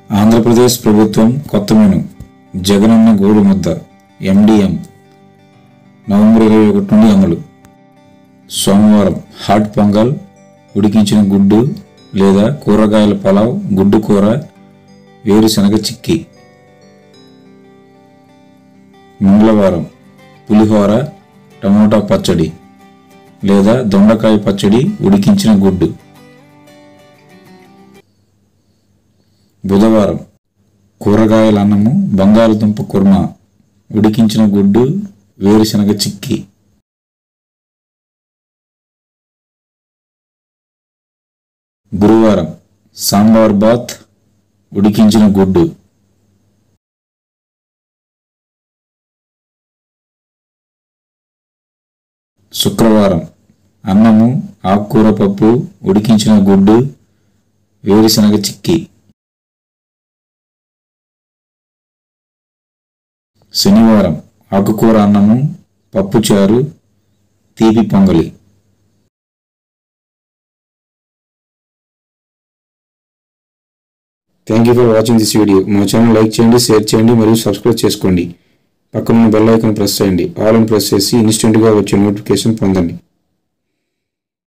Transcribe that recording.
ఆంధ్రప్రదేశ్ ప్రభుత్వం కొత్త మెను జగనన్న గోడు ముద్ద ఎండిఎం నవంబర్ ఇరవై ఒకటి నుండి అమలు సోమవారం హాట్ పొంగల్ ఉడికించిన గుడ్డు లేదా కూరగాయల పలావ్ గుడ్డు కూర వేరుశనగ చిక్కీ మంగళవారం పులిహోర టమోటా పచ్చడి లేదా దొండకాయ పచ్చడి ఉడికించిన గుడ్డు బుధవారం కూరగాయల అన్నము బంగాళదుంప కుర్మా ఉడికించిన గుడ్డు వేరుశనగ చిక్కీ గురువారం సాంబార్ బాత్ ఉడికించిన గుడ్డు శుక్రవారం అన్నము ఆకుకూర పప్పు ఉడికించిన గుడ్డు వేరుశనగ చిక్కీ శనివారం ఆకుకూర అన్నము పప్పుచారు తీపి పొంగలి thank you for watching this video మా ఛానల్ లైక్ చేయండి షేర్ చేయండి మరియు సబ్స్క్రైబ్ చేసుకోండి పక్కనున్న బెల్ ఐకాన్ ప్రెస్ చేయండి ఆల్ అని ప్రెస్ చేసి ఇన్స్టెంట్గా వచ్చే నోటిఫికేషన్ పొందండి